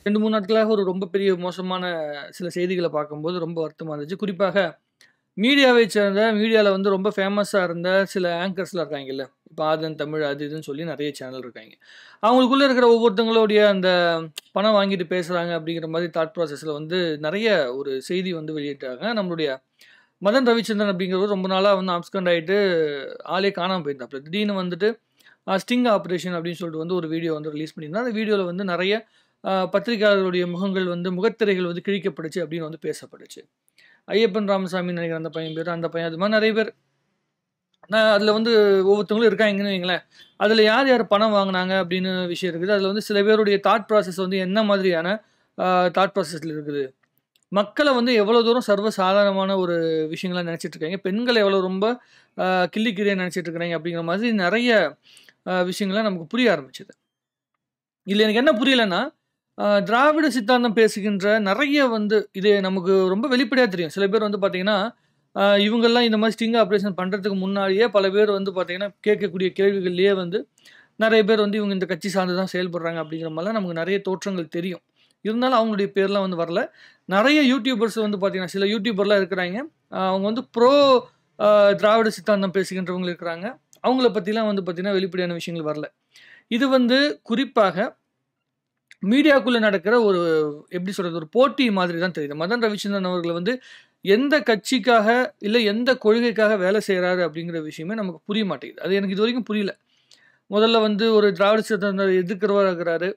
2, 3 நாட்களாக ஒரு ரொம்ப பெரிய மோசமான சில செய்திகள பார்க்கும்போது ரொம்ப வருத்தமா இருந்துச்சு. குறிப்பாக மீடியாவை சேர்ந்த மீடியால வந்து ரொம்ப ஃபேமஸா இருந்த சில ஆங்கர்ஸ்லாம் இருக்காங்கல்ல. இப்ப ஆதன் தமிழ் அது இதுன்னு சொல்லி நெறைய சேனல் இருக்காய்ங்க. அவங்களுக்குள்ள இருக்கிற ஒவ்வொருத்தவங்களுடைய அந்த பணம் வாங்கிட்டு பேசுறாங்க அப்படிங்கிற மாரி தாட் ப்ராசஸ்ல வந்து நெறைய ஒரு செய்தி வந்து வெளியிட்டாங்க. நம்மளுடைய மதன் ரவிச்சந்திரன் அப்படிங்கிறவர் ரொம்ப நாளா வந்து அப்ஸ்கண்ட் ஆயிட்டு ஆளே காணாம போயிருந்தாப்ல. திடீர்னு வந்துட்டு அ ஸ்டிங் ஆப்பரேஷன் அப்படின்னு சொல்லிட்டு வந்து ஒரு வீடியோ வந்து ரிலீஸ் பண்ணியிருந்தார். அந்த வீடியோல வந்து நெறைய அ பத்திரிகையாளர்களுடைய முகங்கள் வந்து முகத்திரைகள் வந்து கிழிக்கப்பட்டுச்சு அப்படின்னு வந்து பேசப்பட்டுச்சு. ஐயப்பன் ராமசாமின்னு நெனைக்கிறேன் அந்த பையன் பேரு. அந்த பையன் அது மாரி நெறைய பேர் நான் அதுல வந்து ஒவ்வொருத்தவங்களும் இருக்காய்ங்கன்னு வைங்களேன். அதுல யார் யார் பணம் வாங்குனாங்க அப்படின்னு விஷயம் இருக்குது. அதுல வந்து சில பேருடைய தாட் ப்ராசஸ் வந்து என்ன மாதிரியான அ தாட் ப்ராசஸ்ல இருக்குது. மக்கள வந்து எவ்வளோ தூரம் சர்வ சாதாரணமான ஒரு விஷயங்களா நெனைச்சிட்டு இருக்காய்ங்க. பெண்கள எவ்வளோ ரொம்ப அ கிள்ளிக்கிரியா நெனைச்சிட்டு இருக்கிறாய்ங்க அப்படிங்கிற மாதிரி நெறைய அ விஷயங்கள்லாம் நமக்கு புரிய ஆரம்பிச்சது. இதுல எனக்கு என்ன புரியலன்னா, அ திராவிட சித்தாந்தம் பேசுகின்ற நெறைய வந்து இது நமக்கு ரொம்ப வெளிப்படையா தெரியும். சில பேர் வந்து பார்த்தீங்கன்னா, அ இவங்கலாம் இந்த மாரி ஸ்டிங் ஆப்பரேஷன் பண்றதுக்கு முன்னாடியே பல பேர் வந்து பார்த்தீங்கன்னா, கேட்கக்கூடிய கேள்விகள்லயே வந்து நெறைய பேர் வந்து இவங்க இந்த கட்சி சார்ந்து தான் செயல்படுறாங்க அப்படிங்கிற மாரிலாம் நமக்கு நெறைய தோற்றங்கள் தெரியும். இருந்தாலும் அவங்களுடைய பேர்லாம் வந்து வரல. நெறைய யூடியூபர்ஸ் வந்து பார்த்தீங்கன்னா, சில யூடியூபர்லாம் இருக்கிறாய்ங்க. அ அவங்க வந்து ப்ரோ அ திராவிட சித்தாந்தம் பேசுகின்றவங்க இருக்கிறாங்க. அவங்கள பத்திலாம் வந்து பார்த்தீங்கன்னா, வெளிப்படையான விஷயங்கள் வரல. இது வந்து குறிப்பாக மீடியாக்குள்ள நடக்கிற ஒரு எப்படி சொல்றது? ஒரு போட்டி மாதிரி தான் தெரியுது. மதன் ரவிச்சந்திரன் அவர்கள் வந்து எந்த கட்சிக்காக, இல்ல எந்த கொள்கைக்காக வேலை செய்றாரு அப்படிங்கிற விஷயமே நமக்கு புரிய மாட்டேங்குது. அது எனக்கு இதுவரைக்கும் புரியல. முதல்ல வந்து ஒரு திராவிட சித்தாந்தத்த எதிர்க்கிறவரா இருக்கிறாரு.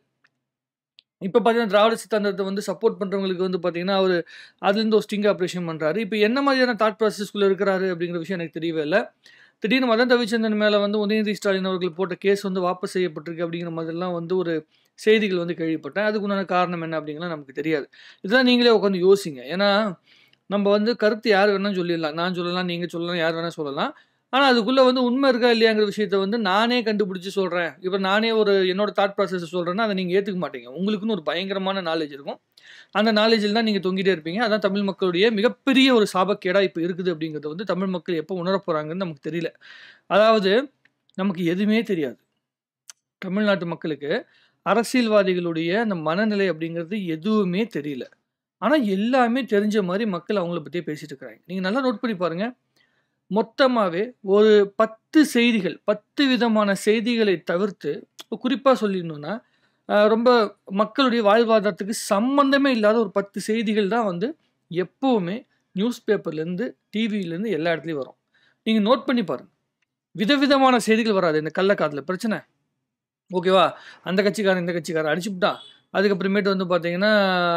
இப்ப பார்த்தீங்கன்னா, திராவிட சித்தாந்தத்த வந்து சப்போர்ட் பண்றவங்களுக்கு வந்து பார்த்தீங்கன்னா, அவரு அதுலேருந்து ஒரு ஸ்டிங் ஆப்பரேஷன் பண்றாரு. இப்ப என்ன மாதிரியான தாட் ப்ராசஸ்க்குள்ள இருக்கிறாரு அப்படிங்கிற விஷயம் எனக்கு தெரியவே இல்ல. திடீர்னு மதன் ரவிச்சந்திரன் மேல வந்து உதயநிதி ஸ்டாலின் அவர்கள் போட்ட கேஸ் வந்து வாபஸ் செய்யப்பட்டிருக்கு அப்படிங்கிற மாதிரிலாம் வந்து ஒரு செய்திகள் வந்து கேள்விப்பட்டேன். அதுக்கு உண்டான காரணம் என்ன அப்படிங்கலாம் நமக்கு தெரியாது. இதெல்லாம் நீங்களே உட்காந்து யோசிங்க. ஏன்னா, நம்ம வந்து கருத்து யார் வேணாலும் சொல்லிடலாம். நான் சொல்லலாம், நீங்க சொல்லலாம், யார் வேணா சொல்லலாம். ஆனா, அதுக்குள்ள வந்து உண்மை இருக்கா இல்லையாங்கிற விஷயத்த வந்து நானே கண்டுபிடிச்சு சொல்றேன். இப்ப நானே ஒரு என்னோட தாட் ப்ராசஸ சொல்றேன்னா, அத நீங்க ஏத்துக்க மாட்டீங்க. உங்களுக்குன்னு ஒரு பயங்கரமான நாலேட்ஜ் இருக்கும். அந்த நாலேட்ஜ்ல தான் நீங்க தொங்கிட்டே இருப்பீங்க. அதான் தமிழ் மக்களுடைய மிகப்பெரிய ஒரு சாபக்கேடா இப்ப இருக்குது அப்படிங்கிறத வந்து தமிழ் மக்கள் எப்போ உணரப் போறாங்கன்னு நமக்கு தெரியல. அதாவது நமக்கு எதுவுமே தெரியாது. தமிழ்நாட்டு மக்களுக்கு அரசியல்வாதிகளுடைய அந்த மனநிலை அப்படிங்கிறது எதுவுமே தெரியல. ஆனா, எல்லாமே தெரிஞ்ச மாரி மக்கள் அவங்கள பத்தியே பேசிட்டு இருக்கிறாங்க. நீங்க நல்லா நோட் பண்ணி பாருங்க. மொத்தமாவே ஒரு 10 செய்திகள், 10 விதமான செய்திகளை தவிர்த்து குறிப்பா சொல்லிடணும்னா, அ ரொம்ப மக்களுடைய வாழ்வாதாரத்துக்கு சம்மந்தமே இல்லாத ஒரு 10 செய்திகள் தான் வந்து எப்பவுமே நியூஸ் பேப்பர்லேருந்து, டிவிலேருந்து எல்லா இடத்துலயும் வரும். நீங்க நோட் பண்ணி பாருங்க. விதவிதமான செய்திகள் வராது. இந்த கள்ளக்காதல பிரச்சனை. ஓகேவா? அந்த கட்சிக்காரன், இந்த கட்சிக்காரன் அடிச்சுப்புட்டான். அதுக்கப்புறமேட்டு வந்து பார்த்தீங்கன்னா,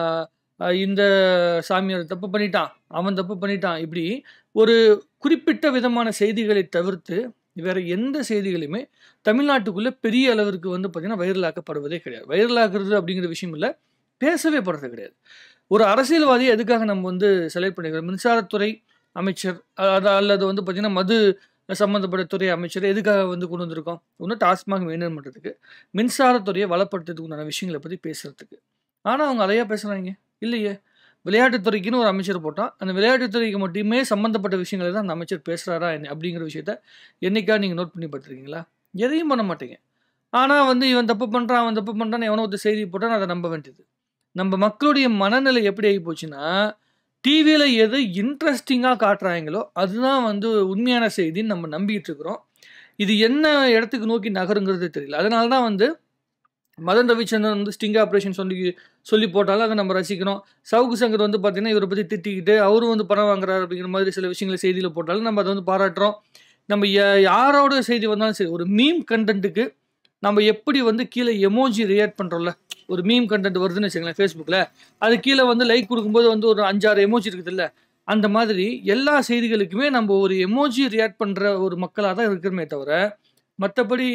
அ இந்த சாமியார் தப்பு பண்ணிட்டான். அவன் தப்பு பண்ணிட்டான். இப்படி ஒரு குறிப்பிட்ட விதமான செய்திகளை தவிர்த்து, வேற எந்த செய்திகளுமே தமிழ்நாட்டுக்குள்ள பெரிய அளவிற்கு வந்து பார்த்தீங்கன்னா, வைரல் ஆக்கப்படுவதே கிடையாது. வைரல் ஆக்குறது அப்படிங்கிற விஷயம் இல்ல. பேசவே படுறது கிடையாது. ஒரு அரசியல்வாதிய எதுக்காக நம்ம வந்து செலக்ட் பண்ணிக்கிறோம்? மின்சாரத்துறை அமைச்சர் அது அல்லது வந்து பார்த்தீங்கன்னா, மது சம்மந்தப்பட்ட துறை அமைச்சர் எதுக்காக வந்து கொண்டு வந்திருக்கோம்? ஒண்ணு டாஸ்மாக் மெயின்டெயின் பண்றதுக்கு. மின்சாரத்துறைய வளப்படுத்துறதுக்கு உண்டான விஷயங்கள பத்தி பேசுறதுக்கு. ஆனா, அவங்க அதையா பேசுறாய்ங்க? இல்லையே. விளையாட்டுத் துறைக்குன்னு ஒரு அமைச்சர் போட்டான். அந்த விளையாட்டுத் துறைக்கு மட்டுமே சம்மந்தப்பட்ட விஷயங்கள தான் அந்த அமைச்சர் பேசுறாரா என்ன? அப்படிங்கிற விஷயத்த என்னைக்காவது நீங்க நோட் பண்ணி பார்த்துருக்கீங்களா? எதையும் பண்ண மாட்டீங்க. ஆனா வந்து இவன் தப்பு பண்றான், அவன் தப்பு பண்றான்னு எவனோ ஒருத்தன் செய்தி போட்டான் அத நம்ப வேண்டியது. நம்ம மக்களுடைய மனநிலை எப்படி ஆகி போச்சுன்னா, டிவில எது இன்ட்ரஸ்டிங்கா காட்டுறாய்ங்களோ, அதுதான் வந்து உண்மையான செய்தின்னு நம்ம நம்பிட்டு இருக்கிறோம். இது என்ன இடத்துக்கு நோக்கி நகருங்கிறது தெரியல. அதனால தான் வந்து மதன் ரவிச்சந்திரன் வந்து ஸ்டிங் ஆப்பரேஷன் சொல்லி சொல்லி போட்டாலும் அத நம்ம ரசிக்கிறோம். சவுக்கு சங்கர் வந்து பார்த்தீங்கன்னா, இவர பத்தி திட்டிக்கிட்டு, அவரும் வந்து பணம் வாங்குறாரு அப்படிங்கிற மாதிரி சில விஷயங்கள செய்தியில போட்டாலும் நம்ம அத வந்து பாராட்டுறோம். நம்ம ய யாரோட செய்தி வந்தாலும் சரி, ஒரு மீம் கன்டென்ட்க்கு நம்ம எப்படி வந்து கீழ எமோஜி ரியாக்ட் பண்றோம்ல. ஒரு மீம் கன்டென்ட் வருதுன்னு வச்சுக்கங்களேன் Facebookல. அது கீழ வந்து லைக் குடுக்கும்போது வந்து ஒரு 5, 6 எமோஜி இருக்குதுல்ல. அந்த மாதிரி எல்லா செய்திகளுக்குமே நம்ம ஒரு எமோஜி ரியாக்ட் பண்ற ஒரு மக்களா தான் இருக்கிறோமே தவிர, மத்தபடி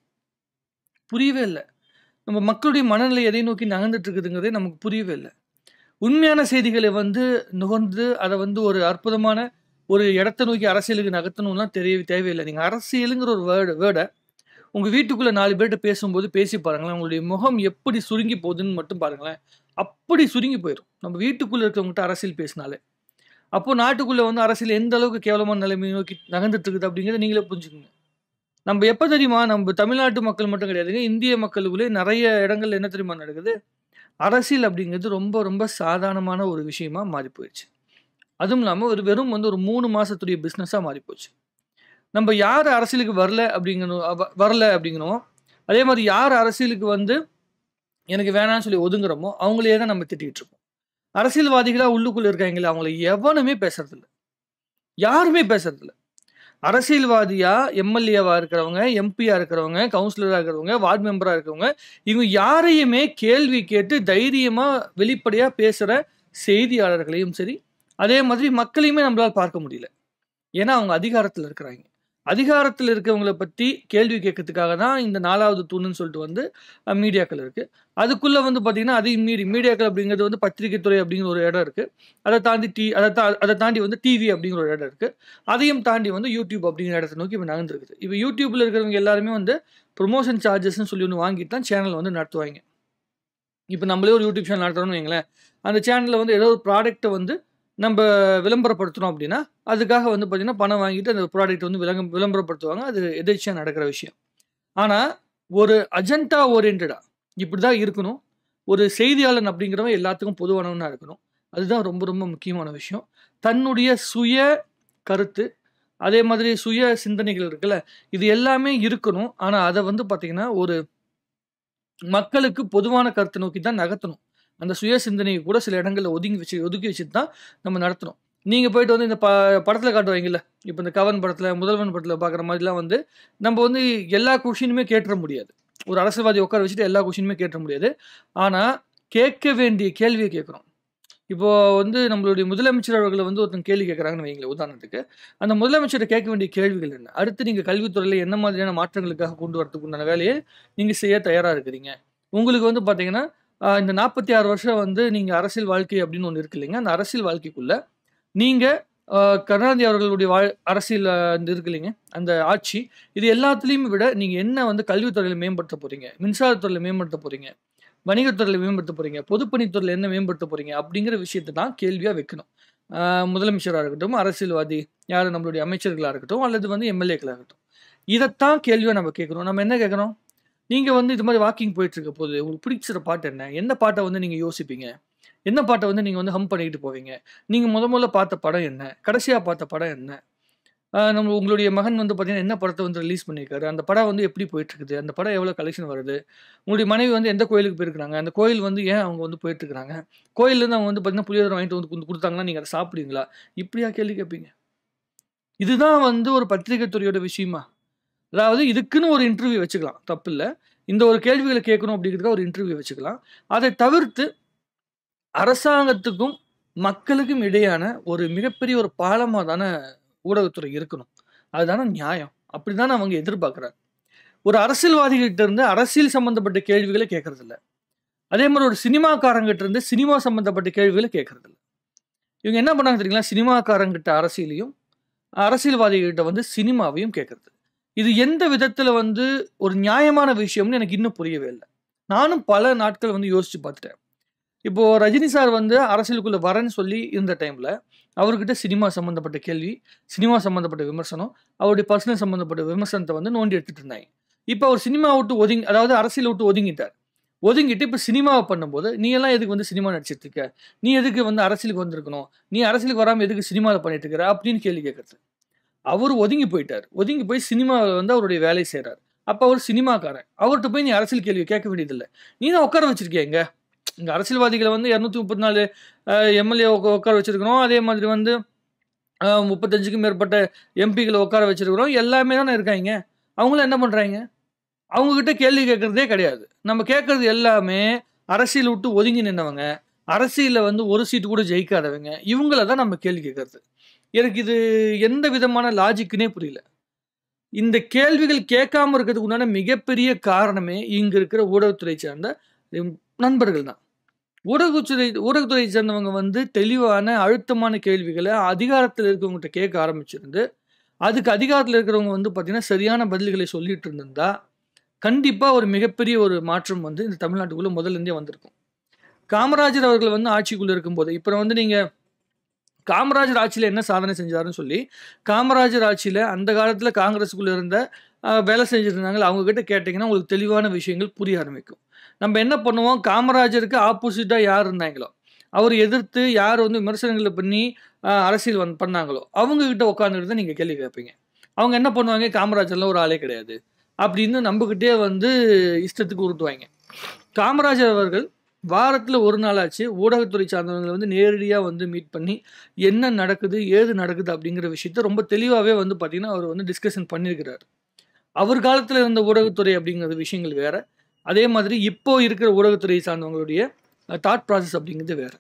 புரியவே இல்ல. நம்ம மக்களுடைய மனநிலை எதை நோக்கி நகர்ந்துட்டு இருக்குதுங்கிறதே நமக்கு புரியவே இல்ல. உண்மையான செய்திகள வந்து நுகர்ந்து, அத வந்து ஒரு அற்புதமான ஒரு இடத்த நோக்கி அரசியலுக்கு நகர்த்தணும்லாம் தெரிய தேவையில்ல. நீங்க அரசியலுங்கிற ஒரு வேர்ட் வேர்ட உங்க வீட்டுக்குள்ள 4 பேர்ட்ட பேசும்போது பேசி பாருங்களேன். உங்களுடைய முகம் எப்படி சுருங்கி போகுதுன்னு மட்டும் பாருங்களேன். அப்படி சுருங்கி போயிரும். நம்ம வீட்டுக்குள்ள இருக்கிறவங்ககிட்ட அரசியல் பேசினாலே. அப்போ நாட்டுக்குள்ள வந்து அரசியல் எந்த அளவுக்கு கேவலமான நிலைமையை நோக்கி நகர்ந்துட்டு இருக்குது அப்படிங்கிறத நீங்களே புரிஞ்சுக்கங்க. நம்ம எப்ப தெரியுமா? நம்ம தமிழ்நாட்டு மக்கள் மட்டும் கிடையாதுங்க. இந்திய மக்களுக்குள்ளே நெறைய இடங்கள்ல என்ன தெரியுமா நடக்குது? அரசியல் அப்படிங்கிறது ரொம்ப ரொம்ப சாதாரணமான ஒரு விஷயமா மாறி போயிடுச்சு அதுவும் இல்லாமல் ஒரு வெறும் வந்து ஒரு மூணு மாதத்துடைய பிஸ்னஸாக மாறி போச்சு நம்ம யார் அரசியலுக்கு வரல அப்படிங்கணும் அவ- வரல அப்படிங்கிறோம் அதே மாதிரி யார் அரசியலுக்கு வந்து எனக்கு வேணாம்னு சொல்லி ஒதுங்குறோமோ அவங்களே தான் நம்ம திட்டிகிட்டு இருப்போம் அரசியல்வாதிகளாக உள்ளுக்குள்ளே இருக்காங்களே அவங்கள எவனுமே பேசுறதில்ல யாருமே பேசுறதில்ல அரசியல்வாதியா எம்எல்ஏவா இருக்கிறவங்க எம்பியா இருக்கிறவங்க கவுன்சிலரா இருக்கிறவங்க வார்டு மெம்பரா இருக்கிறவங்க இவங்க யாரையுமே கேள்வி கேட்டு தைரியமா வெளிப்படையா பேசுற செய்தியாளர்களையும் சரி அதே மாதிரி மக்களையுமே நம்மளால பார்க்க முடியல ஏன்னா அவங்க அதிகாரத்தில் இருக்கிறாங்க அதிகாரத்தில் இருக்கவங்களை பற்றி கேள்வி கேட்கறதுக்காக தான் இந்த நாலாவது தூணுன்னு சொல்லிட்டு வந்து அஹ், மீடியாக்கள் இருக்குது அதுக்குள்ளே வந்து பார்த்திங்கன்னா அதையும் மீறி மீடியாக்கள் அப்படிங்கிறது வந்து பத்திரிகை துறை அப்படிங்கிற ஒரு இடம் இருக்குது அதை தாண்டி டி அதை தா அதை தாண்டி வந்து டிவி அப்படிங்கிற ஒரு இடம் இருக்குது அதையும் தாண்டி வந்து யூடியூப் அப்படிங்கிற இடத்தை நோக்கி இப்போ நகர்ந்துருக்குது இப்போ யூடியூப்பில் இருக்கிறவங்க எல்லாருமே வந்து ப்ரொமோஷன் சார்ஜஸ்ன்னு சொல்லி ஒன்று வாங்கிட்டு தான் சேனல் வந்து நடத்துவாங்க இப்போ நம்மளே ஒரு யூடியூப் சேனல் நடத்துறோம்னு வைங்களேன் அந்த சேனலில் வந்து ஏதோ ஒரு ப்ராடக்ட்டை வந்து நம்ம விளம்பரப்படுத்துகிறோம் அப்படின்னா அதுக்காக வந்து பார்த்திங்கன்னா பணம் வாங்கிட்டு அந்த ப்ராடக்ட் வந்து விளங்க விளம்பரப்படுத்துவாங்க அது எதிர்ச்சியாக நடக்கிற விஷயம் ஆனால் ஒரு அஜெண்டா ஓரியன்டாக இப்படி தான் இருக்கணும் ஒரு செய்தியாளன் அப்படிங்கிறவன் எல்லாத்துக்கும் பொதுவானவனாக இருக்கணும் அதுதான் ரொம்ப ரொம்ப முக்கியமான விஷயம் தன்னுடைய சுய கருத்து அதே மாதிரி சுய சிந்தனைகள் இருக்குல்ல இது எல்லாமே இருக்கணும் ஆனால் அதை வந்து பார்த்திங்கன்னா ஒரு மக்களுக்கு பொதுவான கருத்தை நோக்கி தான் நகர்த்தணும் அந்த சுய சிந்தனையை கூட சில இடங்களில் ஒதுங்கி வச்சு ஒதுக்கி வச்சுட்டு தான் நம்ம நடத்தணும் நீங்கள் போயிட்டு வந்து இந்த ப படத்தில் காட்டுவாங்கல்ல இப்போ இந்த கவன் படத்தில் முதல்வன் படத்தில் பார்க்குற மாதிரிலாம் வந்து நம்ம வந்து எல்லா கொஷினுமே கேட்டுற முடியாது ஒரு அரசியல்வாதி உட்கார வச்சுட்டு எல்லா கொஷினுமே கேட்டுற முடியாது ஆனால் கேட்க வேண்டிய கேள்வியை கேட்குறோம் இப்போ வந்து நம்மளுடைய முதலமைச்சர் அவர்களை வந்து ஒருத்தன் கேள்வி கேட்குறாங்கன்னு வைங்களேன் உதாரணத்துக்கு அந்த முதலமைச்சரை கேட்க வேண்டிய கேள்விகள் என்ன அடுத்து நீங்கள் கல்வித்துறையில் என்ன மாதிரியான மாற்றங்களுக்காக கொண்டு வரதுக்கு உண்டான வேலையை நீங்கள் செய்ய தயாராக இருக்கிறீங்க உங்களுக்கு வந்து பார்த்தீங்கன்னா ஆஹ் இந்த நாற்பத்தி ஆறு வருஷம் வந்து நீங்கள் அரசியல் வாழ்க்கை அப்படின்னு ஒன்று இருக்கு இல்லைங்க அந்த அரசியல் வாழ்க்கைக்குள்ள நீங்கள் கருணாநிதி அவர்களுடைய வாழ் அரசியல் ஆஹ் இந்த இருக்கு இல்லைங்க அந்த ஆட்சி இது எல்லாத்துலேயும் விட நீங்கள் என்ன வந்து கல்வித்துறையில் மேம்படுத்த போகிறீங்க மின்சாரத்துறையில் மேம்படுத்த போகிறீங்க வணிகத்துறையில் மேம்படுத்த போகிறீங்க பொதுப்பணித்துறையில் என்ன மேம்படுத்த போகிறீங்க அப்படிங்கிற விஷயத்தை தான் கேள்வியாக வைக்கணும் ஆஹ் முதலமைச்சராக இருக்கட்டும் அரசியல்வாதி யார் நம்மளுடைய அமைச்சர்களாக இருக்கட்டும் அல்லது வந்து எம்எல்ஏக்களாக இருக்கட்டும் இதைத்தான் கேள்வியாக நம்ம கேட்குறோம் நம்ம என்ன கேட்குறோம் நீங்கள் வந்து இது மாதிரி வாக்கிங் போயிட்டு இருக்க போது உங்களுக்கு பிடிச்சிற பாட்டு என்ன என்ன பாட்டை வந்து நீங்கள் யோசிப்பீங்க என்ன பாட்டை வந்து நீங்கள் வந்து ஹம் பண்ணிக்கிட்டு போவீங்க நீங்கள் முத முதல்ல பார்த்த படம் என்ன கடைசியாக பார்த்த படம் என்ன ஆஹ் நம்ம உங்களுடைய மகன் வந்து பார்த்தீங்கன்னா என்ன படத்தை வந்து ரிலீஸ் பண்ணியிருக்காரு அந்த படம் வந்து எப்படி போயிட்டு இருக்குது அந்த படம் எவ்வளோ கலெக்ஷன் வருது உங்களுடைய மனைவி வந்து எந்த கோயிலுக்கு போயிருக்காங்க அந்த கோயில் வந்து ஏன் அவங்க வந்து போயிட்டு இருக்காங்க கோயிலேருந்து அவங்க வந்து பார்த்தீங்கன்னா புளியோதரை வாங்கிட்டு வந்து கொண்டு கொடுத்தாங்கன்னா நீங்கள் அதை சாப்பிடுவீங்களா இப்படியா கேள்வி கேட்பீங்க இதுதான் வந்து ஒரு பத்திரிகை துறையோட விஷயமா அதாவது இதுக்குன்னு ஒரு இன்டர்வியூ வச்சுக்கலாம் தப்பு இல்லை இந்த ஒரு கேள்விகளை கேட்கணும் அப்படிங்கிறதுக்காக ஒரு இன்டர்வியூ வச்சுக்கலாம் அதை தவிர்த்து அரசாங்கத்துக்கும் மக்களுக்கும் இடையான ஒரு மிகப்பெரிய ஒரு பாலமாக தானே ஊடகத்துறை இருக்கணும் அதுதானே நியாயம் அப்படி தானே அவங்க எதிர்பார்க்குறாங்க ஒரு அரசியல்வாதிகிட்ட இருந்து அரசியல் சம்பந்தப்பட்ட கேள்விகளை கேட்கறதில்ல அதே மாதிரி ஒரு சினிமாக்காரங்கிட்ட இருந்து சினிமா சம்பந்தப்பட்ட கேள்விகளை கேட்கறதில்ல இவங்க என்ன பண்ணாங்க தெரியுங்களா சினிமாக்காரங்கிட்ட அரசியலையும் அரசியல்வாதிகிட்ட வந்து சினிமாவையும் கேட்கறது இது எந்த விதத்தில் வந்து ஒரு நியாயமான விஷயம்னு எனக்கு இன்னும் புரியவே இல்லை நானும் பல நாட்கள் வந்து யோசிச்சு பார்த்துட்டேன் இப்போ ரஜினி சார் வந்து அரசியலுக்குள்ள வரேன்னு சொல்லி இருந்த டைம்ல அவர்கிட்ட சினிமா சம்மந்தப்பட்ட கேள்வி சினிமா சம்மந்தப்பட்ட விமர்சனம் அவருடைய பர்சனல் சம்மந்தப்பட்ட விமர்சனத்தை வந்து நோண்டி எடுத்துட்டு இருந்தாங்க இப்போ அவர் சினிமா விட்டு ஒதுங்கி அதாவது அரசியல் விட்டு ஒதுங்கிட்டார் ஒதுங்கிட்டு இப்போ சினிமாவை பண்ணும்போது நீ எல்லாம் எதுக்கு வந்து சினிமா நடிச்சிட்டு இருக்க நீ எதுக்கு வந்து அரசியலுக்கு வந்திருக்கணும் நீ அரசியலுக்கு வராமல் எதுக்கு சினிமாவில் பண்ணிட்டு இருக்கிற அப்படின்னு கேள்வி கேட்கறது அவர் ஒதுங்கி போயிட்டார் ஒதுங்கி போய் சினிமாவில் வந்து அவருடைய வேலையை செய்கிறார் அப்போ அவர் சினிமாக்காரன் அவர்கிட்ட போய் நீ அரசியல் கேள்வி கேட்க வேண்டியதில்லை நீ தான் உட்கார வச்சிருக்கிய இங்க இங்கே அரசியல்வாதிகளை வந்து இரநூத்தி முப்பத்தி நாலு எம்எல்ஏ உட்கார வச்சிருக்கிறோம் அதே மாதிரி வந்து அஹ், முப்பத்தஞ்சுக்கும் மேற்பட்ட எம்பிகளை உட்கார வச்சிருக்கிறோம் எல்லாமே தானே இருக்காங்க அவங்களும் என்ன பண்ணுறாங்க அவங்கக்கிட்ட கேள்வி கேட்குறதே கிடையாது நம்ம கேட்குறது எல்லாமே அரசியல் விட்டு ஒதுங்கி நின்னவங்க அரசியலில் வந்து ஒரு சீட்டு கூட ஜெயிக்காதவங்க இவங்கள தான் நம்ம கேள்வி கேட்கறது எனக்கு இது எந்த விதமான லாஜிக்குனே புரியல இந்த கேள்விகள் கேட்காம இருக்கிறதுக்கு உண்டான மிகப்பெரிய காரணமே இங்க இருக்கிற ஊடகத்துறை சேர்ந்த உம், நண்பர்கள் தான் ஊடகத்துறை ஊடகத்துறை சேர்ந்தவங்க வந்து தெளிவான அழுத்தமான கேள்விகளை அதிகாரத்தில் இருக்கிறவங்ககிட்ட கேட்க ஆரம்பிச்சிருந்து அதுக்கு அதிகாரத்தில் இருக்கிறவங்க வந்து பார்த்தீங்கன்னா சரியான பதில்களை சொல்லிட்டு இருந்திருந்தா கண்டிப்பாக ஒரு மிகப்பெரிய ஒரு மாற்றம் வந்து இந்த தமிழ்நாட்டுக்குள்ளே முதல்ல இருந்தே வந்திருக்கும் காமராஜர் அவர்கள் வந்து ஆட்சிக்குள்ளே இருக்கும்போது இப்போ வந்து நீங்கள் காமராஜர் ஆட்சியில் என்ன சாதனை செஞ்சாருன்னு சொல்லி காமராஜர் ஆட்சியில் அந்த காலத்தில் காங்கிரஸுக்குள்ளே இருந்த அஹ், வேலை செஞ்சுட்டு இருந்தாங்களோ அவங்க கிட்ட கேட்டிங்கன்னா உங்களுக்கு தெளிவான விஷயங்கள் புரிய ஆரம்பிக்கும் நம்ம என்ன பண்ணுவோம் காமராஜருக்கு ஆப்போசிட்டாக யார் இருந்தாங்களோ அவர் எதிர்த்து யார் வந்து விமர்சனங்களை பண்ணி அஹ், அரசியல் வந்து பண்ணாங்களோ அவங்க கிட்ட உட்காந்துட்டு தான் நீங்கள் கேள்வி கேட்பீங்க அவங்க என்ன பண்ணுவாங்க காமராஜர்லாம் ஒரு ஆளே கிடையாது அப்படின்னு நம்மக்கிட்டே வந்து இஷ்டத்துக்கு உருட்டுவாங்க காமராஜர் அவர்கள் வாரத்தில் ஒரு நாளாச்சு ஊடகத்துறை சார்ந்தவங்களை வந்து நேரடியாக வந்து மீட் பண்ணி என்ன நடக்குது ஏது நடக்குது அப்படிங்கிற விஷயத்த ரொம்ப தெளிவாகவே வந்து பார்த்தீங்கன்னா அவர் வந்து டிஸ்கஷன் பண்ணியிருக்கிறார் அவர் காலத்தில் இருந்த ஊடகத்துறை அப்படிங்கிற விஷயங்கள் வேற அதே மாதிரி இப்போ இருக்கிற ஊடகத்துறை சார்ந்தவங்களுடைய தாட் ப்ராசஸ் அப்படிங்கிறது வேற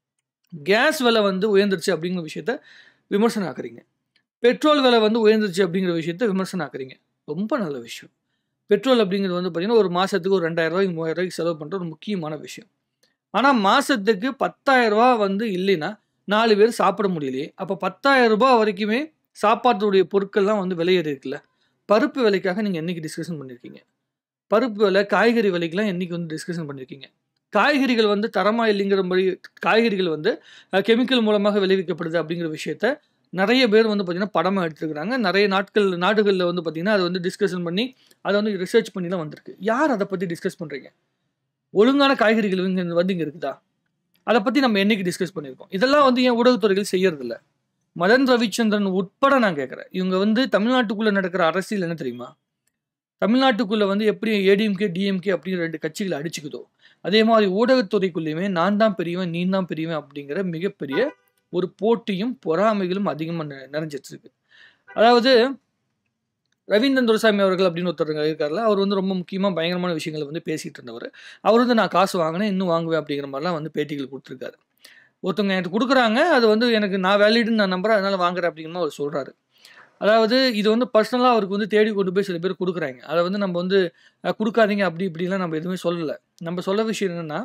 கேஸ் விலை வந்து உயர்ந்துருச்சு அப்படிங்கிற விஷயத்த விமர்சனம் ஆக்குறீங்க பெட்ரோல் விலை வந்து உயர்ந்துருச்சு அப்படிங்கிற விஷயத்த விமர்சனம் ஆக்குறீங்க ரொம்ப நல்ல விஷயம் பெட்ரோல் அப்படிங்கிறது வந்து பார்த்தீங்கன்னா ஒரு மாதத்துக்கு ஒரு ரெண்டாயிரம் ரூபாய்க்கு மூவாயிரம் ரூபாய்க்கு செலவு பண்ணுற ஒரு முக்கியமான விஷயம் ஆனால் மாதத்துக்கு பத்தாயிரம் ரூபா வந்து இல்லைன்னா நாலு பேர் சாப்பிட முடியலையே அப்போ பத்தாயிரம் ரூபாய் வரைக்குமே சாப்பாட்டுடைய பொருட்கள்லாம் வந்து விலையேறி இருக்குல்ல பருப்பு விலைக்காக நீங்கள் என்னைக்கு டிஸ்கஷன் பண்ணியிருக்கீங்க பருப்பு விலை காய்கறி விலைக்கெல்லாம் என்னைக்கு வந்து டிஸ்கஷன் பண்ணியிருக்கீங்க காய்கறிகள் வந்து தரமா இல்லைங்கிறபடி காய்கறிகள் வந்து கெமிக்கல் மூலமாக விளைவிக்கப்படுது அப்படிங்கிற விஷயத்த நிறைய பேர் வந்து பார்த்தீங்கன்னா படமாக எடுத்துருக்குறாங்க நிறைய நாட்கள் நாடுகளில் வந்து பார்த்தீங்கன்னா அதை வந்து டிஸ்கஷன் பண்ணி அதை வந்து ரிசர்ச் பண்ணி தான் வந்திருக்கு யார் அதை பற்றி டிஸ்கஸ் பண்ணுறீங்க ஒழுங்கான காய்கறிகள் இங்க வந்து இங்கே இருக்குதா அதை பற்றி நம்ம என்னைக்கு டிஸ்கஸ் பண்ணியிருக்கோம் இதெல்லாம் வந்து ஏன் ஊடகத்துறைகள் செய்யறதில்ல மதன் ரவிச்சந்திரன் உட்பட நான் கேட்குறேன் இவங்க வந்து தமிழ்நாட்டுக்குள்ளே நடக்கிற அரசியல் என்ன தெரியுமா தமிழ்நாட்டுக்குள்ளே வந்து எப்படி ஏடிஎம்கே டிஎம்கே அப்படிங்கிற ரெண்டு கட்சிகளை அடிச்சுக்குதோ அதே மாதிரி ஊடகத்துறைக்குள்ளேயுமே நான் தான் பெரியவன் நீ தான் பெரியவன் அப்படிங்கிற மிகப்பெரிய ஒரு போட்டியும் பொறாமைகளும் அதிகமாக நிறைஞ்சிட்டு இருக்கு அதாவது ரவீந்திரன் துரைசாமி அவர்கள் அப்படின்னு ஒருத்தர் இருக்கார்ல அவர் வந்து ரொம்ப முக்கியமாக பயங்கரமான விஷயங்களை வந்து பேசிகிட்டு இருந்தவர் அவர் வந்து நான் காசு வாங்கினேன் இன்னும் வாங்குவேன் அப்படிங்கிற மாதிரிலாம் வந்து பேட்டிகள் கொடுத்துருக்காரு ஒருத்தவங்க எனக்கு கொடுக்குறாங்க அது வந்து எனக்கு நான் வேலிடுன்னு நான் நம்புறேன் அதனால வாங்குறேன் அப்படிங்கிற மாதிரி அவர் சொல்கிறாரு அதாவது இது வந்து பர்சனலாக அவருக்கு வந்து தேடி கொண்டு போய் சில பேர் கொடுக்குறாங்க அதை வந்து நம்ம வந்து அஹ், கொடுக்காதீங்க அப்படி இப்படிலாம் நம்ம எதுவுமே சொல்லலை நம்ம சொல்ல விஷயம் என்னென்னா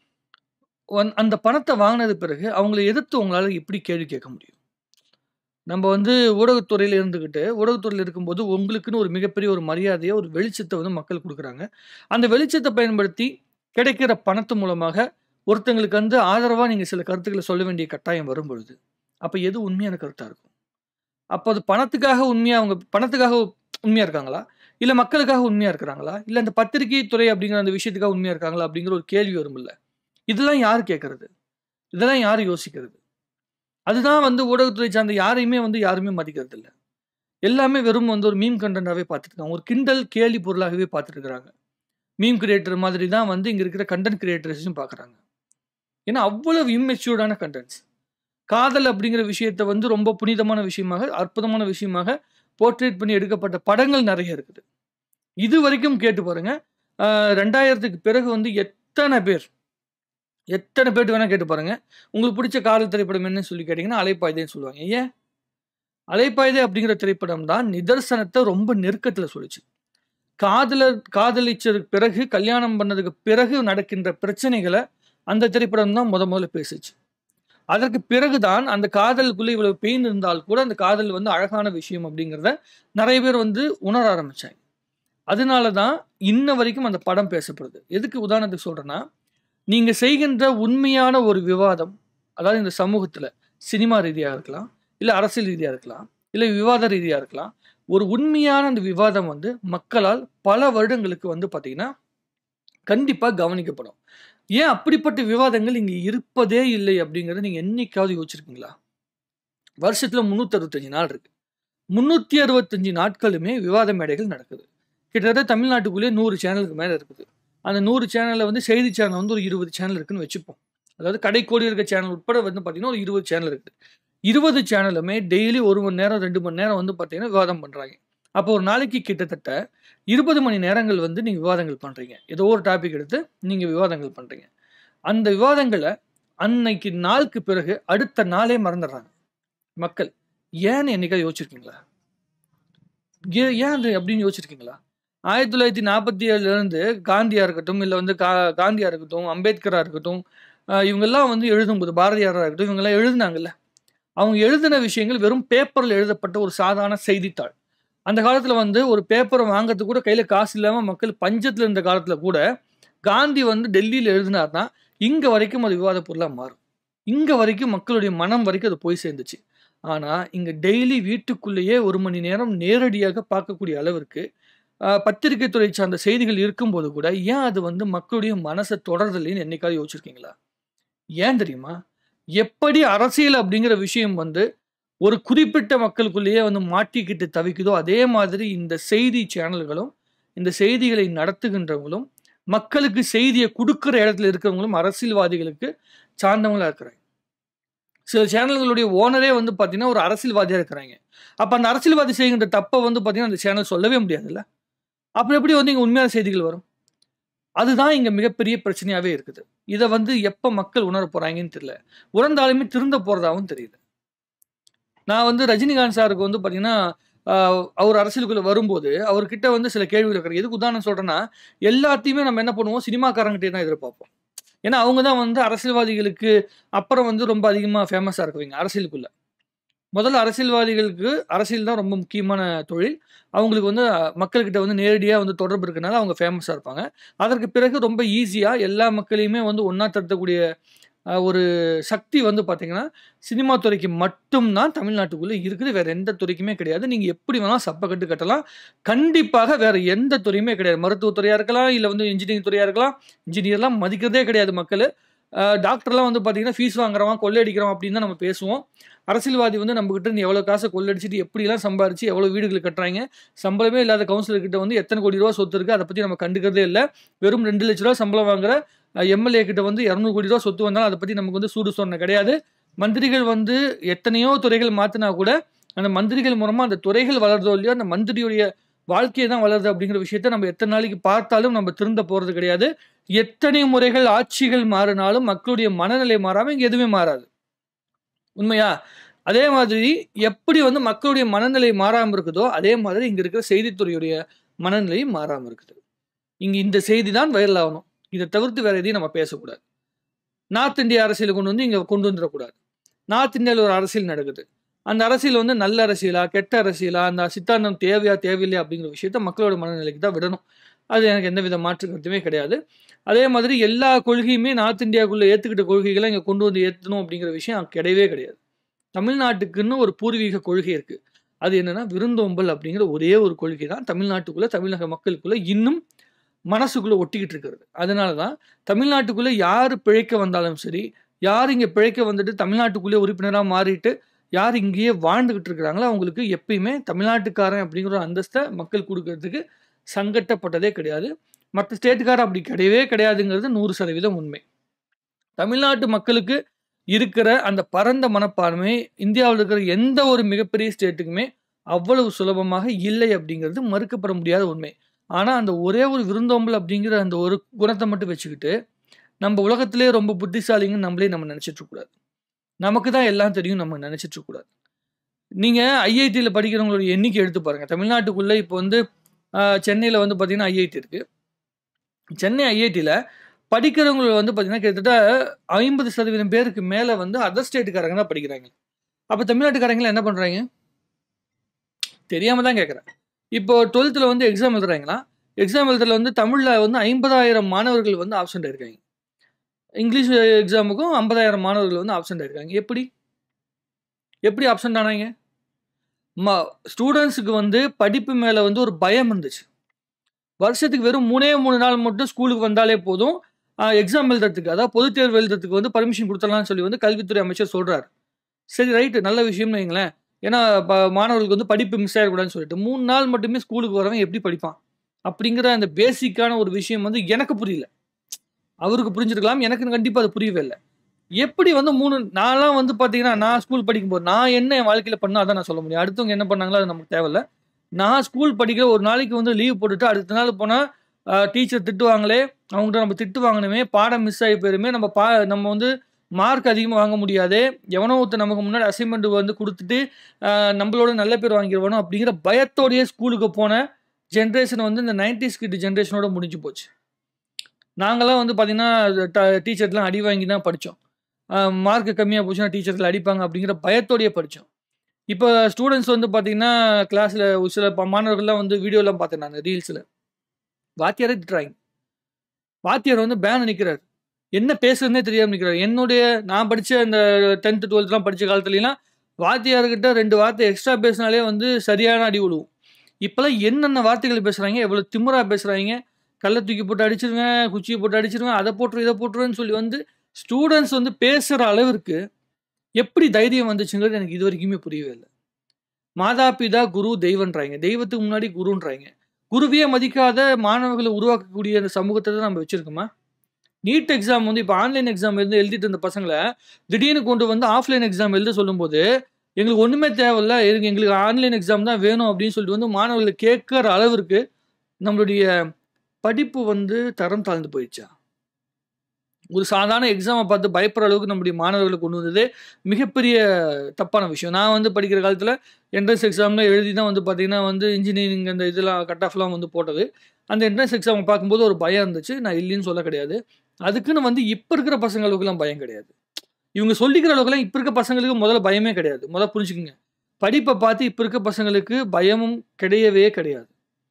அந்த பணத்தை வாங்கினது பிறகு அவங்கள எதிர்த்து உங்களால் எப்படி கேள்வி கேட்க முடியும் நம்ம வந்து ஊடகத்துறையில் இருந்துக்கிட்டு ஊடகத்துறையில் இருக்கும்போது உங்களுக்குன்னு ஒரு மிகப்பெரிய ஒரு மரியாதையை ஒரு வெளிச்சத்தை வந்து மக்கள் கொடுக்குறாங்க அந்த வெளிச்சத்தை பயன்படுத்தி கிடைக்கிற பணத்து மூலமாக ஒருத்தங்களுக்கு வந்து ஆதரவாக நீங்கள் சில கருத்துக்களை சொல்ல வேண்டிய கட்டாயம் வரும் பொழுது அப்போ எது உண்மையான கருத்தாக இருக்கும் அப்போ அது பணத்துக்காக உண்மையாக அவங்க பணத்துக்காக உண்மையாக இருக்காங்களா இல்லை மக்களுக்காக உண்மையாக இருக்கிறாங்களா இல்லை அந்த பத்திரிகை துறை அப்படிங்கிற அந்த விஷயத்துக்காக உண்மையாக இருக்காங்களா அப்படிங்கிற ஒரு கேள்வி வரும்ல இதெல்லாம் யார் கேட்கறது இதெல்லாம் யார் யோசிக்கிறது அதுதான் வந்து ஊடகத்துறை சார்ந்த யாரையுமே வந்து யாருமே மதிக்கிறது இல்லை எல்லாமே வெறும் வந்து ஒரு மீம் கண்டென்ட்டாகவே பார்த்துட்டு இருக்காங்க ஒரு கிண்டல் கேலி பொருளாகவே பார்த்துட்டு இருக்கிறாங்க மீம் கிரியேட்டர் மாதிரி தான் வந்து இங்கே இருக்கிற கண்டென்ட் கிரியேட்டர்ஸையும் பார்க்குறாங்க ஏன்னா அவ்வளவு இம்மெச்சூர்டான கண்டென்ட்ஸ் காதல் அப்படிங்கிற விஷயத்தை வந்து ரொம்ப புனிதமான விஷயமாக அற்புதமான விஷயமாக போர்ட்ரேட் பண்ணி எடுக்கப்பட்ட படங்கள் நிறைய இருக்குது இது வரைக்கும் கேட்டு பாருங்க ஆஹ் ரெண்டாயிரத்துக்கு பிறகு வந்து எத்தனை பேர் எத்தனை பேர் வேணா கேட்டு பாருங்க உங்களுக்கு பிடிச்ச காதல் திரைப்படம் என்னன்னு சொல்லி கேட்டிங்கன்னா அலைப்பாய்தேன்னு சொல்லுவாங்க ஏன் அலைப்பாய்தே அப்படிங்கிற திரைப்படம் தான் நிதர்சனத்தை ரொம்ப நெருக்கத்தில் சொல்லுச்சு காதலர் காதலிச்சதுக்கு பிறகு கல்யாணம் பண்ணதுக்கு பிறகு நடக்கின்ற பிரச்சனைகளை அந்த திரைப்படம் தான் முத முதல்ல பேசுச்சு அதற்கு பிறகுதான் அந்த காதலுக்குள்ள இவ்வளவு பெயின் இருந்தால் கூட அந்த காதல் வந்து அழகான விஷயம் அப்படிங்கிறத நிறைய பேர் வந்து உணர ஆரம்பிச்சாங்க அதனால தான் இன்ன வரைக்கும் அந்த படம் பேசப்படுது எதுக்கு உதாரணத்துக்கு சொல்றேன்னா நீங்க செய்கின்ற உண்மையான ஒரு விவாதம் அதாவது இந்த சமூகத்துல சினிமா ரீதியாக இருக்கலாம் இல்லை அரசியல் ரீதியாக இருக்கலாம் இல்லை விவாத ரீதியாக இருக்கலாம் ஒரு உண்மையான அந்த விவாதம் வந்து மக்களால் பல வருடங்களுக்கு வந்து பார்த்தீங்கன்னா கண்டிப்பாக கவனிக்கப்படும் ஏன் அப்படிப்பட்ட விவாதங்கள் இங்கே இருப்பதே இல்லை அப்படிங்கிறத நீங்கள் என்னைக்காவது யோசிச்சிருக்கீங்களா வருஷத்தில் முந்நூற்றி அறுபத்தஞ்சு நாள் இருக்கு முந்நூற்றி அறுபத்தஞ்சு நாட்களுமே விவாத மேடைகள் நடக்குது கிட்டத்தட்ட தமிழ்நாட்டுக்குள்ளேயே நூறு சேனலுக்கு மேலே இருக்குது அந்த நூறு சேனலில் வந்து செய்தி சேனல் வந்து ஒரு இருபது சேனல் இருக்குன்னு வச்சுப்போம் அதாவது கடைக்கோடி இருக்க சேனல் உட்பட வந்து பார்த்தீங்கன்னா ஒரு இருபது சேனல் இருக்குது இருபது சேனலுமே டெய்லி ஒரு மணி நேரம் ரெண்டு மணி நேரம் வந்து பார்த்தீங்கன்னா விவாதம் பண்ணுறாங்க அப்போ ஒரு நாளைக்கு கிட்டத்தட்ட இருபது மணி நேரங்கள் வந்து நீங்கள் விவாதங்கள் பண்ணுறீங்க ஏதோ ஒரு டாபிக் எடுத்து நீங்கள் விவாதங்கள் பண்ணுறீங்க அந்த விவாதங்களை அன்னைக்கு நாளுக்கு பிறகு அடுத்த நாளே மறந்துடுறாங்க மக்கள் ஏன்னு என்னைக்காவது யோசிச்சிருக்கீங்களா ஏ- ஏன் அது அப்படின்னு யோசிச்சிருக்கீங்களா ஆயிரத்தி தொள்ளாயிரத்தி நாற்பத்தி ஏழுலேருந்து காந்தியா இருக்கட்டும் இல்லை வந்து கா காந்தியா இருக்கட்டும் அம்பேத்கரா இருக்கட்டும் ஆஹ் இவங்கெல்லாம் வந்து எழுதும்போது பாரதியாரா இருக்கட்டும் இவங்கெல்லாம் எழுதுனாங்கல்ல அவங்க எழுதின விஷயங்கள் வெறும் பேப்பரில் எழுதப்பட்ட ஒரு சாதாரண செய்தித்தாள் அந்த காலத்தில் வந்து ஒரு பேப்பரை வாங்குறதுக்கு கூட கையில் காசு இல்லாமல் மக்கள் பஞ்சத்தில் இருந்த காலத்தில் கூட காந்தி வந்து டெல்லியில் எழுதினார்னா இங்கே வரைக்கும் அது விவாத பொருளாக மாறும் இங்கே வரைக்கும் மக்களுடைய மனம் வரைக்கும் அது போய் சேர்ந்துச்சு ஆனால் இங்கே டெய்லி வீட்டுக்குள்ளேயே ஒரு மணி நேரம் நேரடியாக பார்க்கக்கூடிய அளவிற்கு அஹ், பத்திரிகை துறை சார்ந்த செய்திகள் இருக்கும்போது கூட ஏன் அது வந்து மக்களுடைய மனசை தொடர்றதில்லைன்னு என்னைக்காவது யோசிச்சிருக்கீங்களா ஏன் தெரியுமா எப்படி அரசியல் அப்படிங்கிற விஷயம் வந்து ஒரு குறிப்பிட்ட மக்களுக்குள்ளேயே வந்து மாட்டிக்கிட்டு தவிக்குதோ அதே மாதிரி இந்த செய்தி சேனல்களும் இந்த செய்திகளை நடத்துகின்றவங்களும் மக்களுக்கு செய்தியை கொடுக்குற இடத்துல இருக்கிறவங்களும் அரசியல்வாதிகளுக்கு சார்ந்தவங்களா இருக்கிறாங்க சில சேனல்களுடைய ஓனரே வந்து பார்த்தீங்கன்னா ஒரு அரசியல்வாதியாக இருக்கிறாங்க அப்போ அந்த அரசியல்வாதி செய்கின்ற தப்பை வந்து பார்த்தீங்கன்னா அந்த சேனல் சொல்லவே முடியாதுல்ல அப்புறம் எப்படி வந்து இங்கே உண்மையான செய்திகள் வரும் அதுதான் இங்கே மிகப்பெரிய பிரச்சனையாகவே இருக்குது இதை வந்து எப்போ மக்கள் உணர போகிறாங்கன்னு தெரியல உணர்ந்தாலுமே திருந்த போகிறதாவும் தெரியல நான் வந்து ரஜினிகாந்த் சாருக்கு வந்து பார்த்தீங்கன்னா ஆஹ், அவர் அரசியலுக்குள்ள வரும்போது அவர்கிட்ட வந்து சில கேள்விகள் இருக்கிறேன் எதுக்கு உதாரணம் சொல்றேன்னா எல்லாத்தையுமே நம்ம என்ன பண்ணுவோம் சினிமாக்காரங்கிட்டே தான் எதிர்பார்ப்போம் ஏன்னா அவங்க தான் வந்து அரசியல்வாதிகளுக்கு அப்புறம் வந்து ரொம்ப அதிகமாக ஃபேமஸாக இருக்குவீங்க அரசியலுக்குள்ள முதல்ல அரசியல்வாதிகளுக்கு அரசியல் தான் ரொம்ப முக்கியமான தொழில் அவங்களுக்கு வந்து அஹ், மக்கள்கிட்ட வந்து நேரடியாக வந்து தொடர்பு இருக்கனால அவங்க ஃபேமஸாக இருப்பாங்க அதற்கு பிறகு ரொம்ப ஈஸியாக எல்லா மக்களையுமே வந்து ஒன்றா தடுத்தக்கூடிய அஹ், ஒரு சக்தி வந்து பார்த்தீங்கன்னா சினிமா துறைக்கு மட்டும்தான் தமிழ்நாட்டுக்குள்ளே இருக்குது வேற எந்த துறைக்குமே கிடையாது நீங்கள் எப்படி வேணாலும் சப்பை கட்டு கட்டலாம் கண்டிப்பாக வேற எந்த துறையுமே கிடையாது மருத்துவத்துறையாக இருக்கலாம் இல்லை வந்து இன்ஜினியரிங் துறையாக இருக்கலாம் இன்ஜினியர்லாம் மதிக்கிறதே கிடையாது மக்கள் அஹ், டாக்டர்லாம் வந்து பார்த்தீங்கன்னா ஃபீஸ் வாங்குறவன் கொள்ளையடிக்கிறவன் அப்படின்னு தான் நம்ம பேசுவோம் அரசியல்வாதி வந்து நம்ம கிட்ட இருந்து எவ்வளோ காசை கொள்ளடிச்சிட்டு எப்படிலாம் சம்பாரிச்சு எவ்வளோ வீடுகள் கட்டுறாங்க சம்பளமே இல்லாத கவுன்சிலர் கிட்ட வந்து எத்தனை கோடி ரூபா சொத்து இருக்குது அதை பற்றி நம்ம கண்டுக்கிறதே இல்லை வெறும் ரெண்டு லட்ச ரூபா சம்பளம் வாங்குற எம்எல்ஏ கிட்ட வந்து இரநூறு கோடி ரூபா சொத்து வந்தாலும் அதை பற்றி நமக்கு வந்து சூடு சொன்ன கிடையாது மந்திரிகள் வந்து எத்தனையோ துறைகள் மாற்றினா கூட அந்த மந்திரிகள் மூலமாக அந்த துறைகள் வளருதோ இல்லையோ அந்த மந்திரியுடைய வாழ்க்கையை தான் வளருது அப்படிங்கிற விஷயத்த நம்ம எத்தனை நாளைக்கு பார்த்தாலும் நம்ம திருந்த போகிறது கிடையாது எத்தனை முறைகள் ஆட்சிகள் மாறினாலும் மக்களுடைய மனநிலை மாறாமல் இங்கே எதுவுமே மாறாது உண்மையா அதே மாதிரி எப்படி வந்து மக்களுடைய மனநிலை மாறாமல் இருக்குதோ அதே மாதிரி இங்கே இருக்கிற செய்தித்துறையுடைய மனநிலையும் மாறாமல் இருக்குது இங்கே இந்த செய்தி தான் வைரல் ஆகணும் இதை தவிர்த்து வேற எதையும் நம்ம பேசக்கூடாது நார்த் இந்தியா அரசியலை கொண்டு வந்து இங்கே கொண்டு வந்துடக்கூடாது நார்த் இந்தியாவில் ஒரு அரசியல் நடக்குது அந்த அரசியல் வந்து நல்ல அரசியலா கெட்ட அரசியலா அந்த சித்தாந்தம் தேவையா தேவையில்லையா அப்படிங்கிற விஷயத்த மக்களோட மனநிலைக்கு தான் விடணும் அது எனக்கு எந்த வித மாற்று கருத்துமே கிடையாது அதே மாதிரி எல்லா கொள்கையுமே நார்த் இந்தியாவுக்குள்ளே ஏற்றுக்கிட்ட கொள்கைகளை இங்கே கொண்டு வந்து ஏற்றணும் அப்படிங்கிற விஷயம் கிடையவே கிடையாது தமிழ்நாட்டுக்குன்னு ஒரு பூர்வீக கொள்கை இருக்குது அது என்னன்னா விருந்தோம்பல் அப்படிங்கிற ஒரே ஒரு கொள்கை தான் தமிழ்நாட்டுக்குள்ளே தமிழக மக்களுக்குள்ளே இன்னும் மனசுக்குள்ளே ஒட்டிக்கிட்டு இருக்கிறது அதனால தான் தமிழ்நாட்டுக்குள்ளே யார் பிழைக்க வந்தாலும் சரி யார் இங்கே பிழைக்க வந்துட்டு தமிழ்நாட்டுக்குள்ளே உறுப்பினராக மாறிட்டு யார் இங்கேயே வாழ்ந்துக்கிட்டு இருக்கிறாங்களோ அவங்களுக்கு எப்பயுமே தமிழ்நாட்டுக்காரன் அப்படிங்கிற ஒரு அந்தஸ்தை மக்கள் கொடுக்கறதுக்கு சங்கட்டப்பட்டதே கிடையாது மற்ற ஸ்டேட்டுக்காரன் அப்படி கிடையவே கிடையாதுங்கிறது நூறு சதவீதம் உண்மை தமிழ்நாட்டு மக்களுக்கு இருக்கிற அந்த பரந்த மனப்பான்மை இந்தியாவில் இருக்கிற எந்த ஒரு மிகப்பெரிய ஸ்டேட்டுக்குமே அவ்வளவு சுலபமாக இல்லை அப்படிங்கிறது மறுக்கப்பட முடியாத உண்மை ஆனால் அந்த ஒரே ஒரு விருந்தோம்பல் அப்படிங்கிற அந்த ஒரு குணத்தை மட்டும் வச்சுக்கிட்டு நம்ம உலகத்திலே ரொம்ப புத்திசாலிங்கன்னு நம்மளே நம்ம நினச்சிட்டு இருக்கக்கூடாது நமக்கு தான் எல்லாம் தெரியும் நம்ம நினச்சிட்டு இருக்கக்கூடாது நீங்கள் ஐஐடியில் படிக்கிறவங்களோட எண்ணிக்கை எடுத்து பாருங்கள் தமிழ்நாட்டுக்குள்ளே இப்போ வந்து சென்னையில் வந்து பார்த்திங்கன்னா ஐஐடி இருக்குது சென்னை ஐஐடியில் படிக்கிறவங்க வந்து பார்த்தீங்கன்னா கிட்டத்தட்ட ஐம்பது சதவீதம் பேருக்கு மேலே வந்து அதர் ஸ்டேட்டுக்காரங்க தான் படிக்கிறாங்க அப்போ தமிழ்நாட்டுக்காரங்க என்ன பண்ணுறாங்க தெரியாமல் தான் கேட்குறேன் இப்போ டுவெல்த்தில் வந்து எக்ஸாம் எழுதுறாங்களா எக்ஸாம் எழுதுறதுல வந்து தமிழில் வந்து ஐம்பதாயிரம் மாணவர்கள் வந்து ஆப்சண்ட் ஆயிருக்காங்க இங்கிலீஷ் எக்ஸாமுக்கும் ஐம்பதாயிரம் மாணவர்கள் வந்து ஆப்சண்ட் ஆயிருக்காங்க எப்படி எப்படி ஆப்சண்ட் ஆனாங்க ம ஸ்டூடெண்ட்ஸுக்கு வந்து படிப்பு மேலே வந்து ஒரு பயம் இருந்துச்சு வருஷத்துக்கு வெறும் மூணே மூணு நாள் மட்டும் ஸ்கூலுக்கு வந்தாலே போதும் எக்ஸாம் எழுதுறதுக்கு அதாவது பொதுத் தேர்வு எழுதுறதுக்கு வந்து பர்மிஷன் கொடுத்துடலாம்னு சொல்லி வந்து கல்வித்துறை அமைச்சர் சொல்கிறார் சரி ரைட்டு நல்ல விஷயம்னு வைங்களேன் ஏன்னா இப்போ மாணவர்களுக்கு வந்து படிப்பு மிஸ் ஆகிடக்கூடாதுன்னு சொல்லிட்டு மூணு நாள் மட்டுமே ஸ்கூலுக்கு வரவன் எப்படி படிப்பான் அப்படிங்கிற அந்த பேசிக்கான ஒரு விஷயம் வந்து எனக்கு புரியல அவருக்கு புரிஞ்சிருக்கலாம் எனக்கு கண்டிப்பாக அது புரியவே இல்லை எப்படி வந்து மூணு நான்லாம் வந்து பார்த்தீங்கன்னா நான் ஸ்கூல் படிக்கும்போது நான் என்ன என் வாழ்க்கையில் பண்ணால் அதான் நான் சொல்ல முடியும் அடுத்தவங்க என்ன பண்ணாங்களோ அது நமக்கு தேவையில்ல நான் ஸ்கூல் படிக்கிற ஒரு நாளைக்கு வந்து லீவ் போட்டுட்டு அடுத்த நாள் போனால் டீச்சர் திட்டுவாங்களே அவங்கள்ட்ட நம்ம திட்டு வாங்கணுமே பாடம் மிஸ் ஆகி போயிருமே நம்ம பா நம்ம வந்து மார்க் அதிகமாக வாங்க முடியாது எவனோ ஒருத்தர் நமக்கு முன்னாடி அசைன்மெண்ட் வந்து கொடுத்துட்டு நம்மளோட நல்ல பேர் வாங்கிடுவானோ அப்படிங்கிற பயத்தோடையே ஸ்கூலுக்கு போன ஜென்ரேஷன் வந்து இந்த நைன்டிஸ் கிட் ஜென்ரேஷனோட முடிஞ்சு போச்சு நாங்களாம் வந்து பார்த்திங்கன்னா டீச்சர்லாம் அடி வாங்கி தான் படித்தோம் மார்க் கம்மியாக போச்சுன்னா டீச்சர்கள் அடிப்பாங்க அப்படிங்கிற பயத்தோடையே படித்தோம் இப்போ ஸ்டூடெண்ட்ஸ் வந்து பார்த்தீங்கன்னா கிளாஸில் ஒரு சில மாணவர்கள்லாம் வந்து வீடியோலாம் பார்த்தேன் நான் ரீல்ஸில் வாத்தியாரே திட்டுறாங்க வாத்தியார் வந்து பேன் நிற்கிறார் என்ன பேசுறதுனே தெரியாமல் நிற்கிறார் என்னுடைய நான் படித்த அந்த டென்த்து டுவெல்த்லாம் படித்த காலத்துலலாம் வாத்தியார்கிட்ட ரெண்டு வார்த்தை எக்ஸ்ட்ரா பேசினாலே வந்து சரியான அடி விழுவும் இப்போலாம் என்னென்ன வார்த்தைகள் பேசுகிறாங்க எவ்வளோ திமிரா பேசுகிறாங்க கல்லை தூக்கி போட்டு அடிச்சிருவேன் குச்சியை போட்டு அடிச்சிருவேன் அதை போட்டுரு இதை போட்டுருவேன்னு சொல்லி வந்து ஸ்டூடெண்ட்ஸ் வந்து பேசுகிற அளவிற்கு எப்படி தைரியம் வந்துச்சுங்கிறது எனக்கு இது வரைக்குமே புரியவே இல்லை மாதா பிதா குரு தெய்வன்றாங்க தெய்வத்துக்கு முன்னாடி குருன்றாங்க குருவியே மதிக்காத மாணவர்களை உருவாக்கக்கூடிய அந்த சமூகத்தை தான் நம்ம வச்சிருக்கோமா நீட் எக்ஸாம் வந்து இப்போ ஆன்லைன் எக்ஸாம் எழுதி எழுதிட்டு இருந்த பசங்களை திடீர்னு கொண்டு வந்து ஆஃப்லைன் எக்ஸாம் எழுத சொல்லும்போது எங்களுக்கு ஒன்றுமே தேவையில்ல எங்களுக்கு எங்களுக்கு ஆன்லைன் எக்ஸாம் தான் வேணும் அப்படின்னு சொல்லிட்டு வந்து மாணவர்களை கேட்குற அளவிற்கு நம்மளுடைய படிப்பு வந்து தரம் தாழ்ந்து போயிடுச்சா ஒரு சாதாரண எக்ஸாமை பார்த்து பயப்படுற அளவுக்கு நம்முடைய மாணவர்களை கொண்டு வந்தது மிகப்பெரிய தப்பான விஷயம் நான் வந்து படிக்கிற காலத்தில் என்ட்ரன்ஸ் எக்ஸாமில் எழுதி தான் வந்து பார்த்தீங்கன்னா வந்து இன்ஜினியரிங் அந்த இதெல்லாம் கட் ஆஃப்லாம் வந்து போட்டது அந்த என்ட்ரன்ஸ் எக்ஸாமை பார்க்கும்போது ஒரு பயம் இருந்துச்சு நான் இல்லைன்னு சொல்ல கிடையாது அதுக்குன்னு வந்து இப்போ இருக்கிற பசங்களுக்குலாம் பயம் கிடையாது இவங்க சொல்லிக்கிற அளவுக்குலாம் இப்போ இருக்க பசங்களுக்கு முதல்ல பயமே கிடையாது முதல்ல புரிஞ்சுக்குங்க படிப்பை பார்த்து இப்போ இருக்க பசங்களுக்கு பயமும் கிடையவே கிடையாது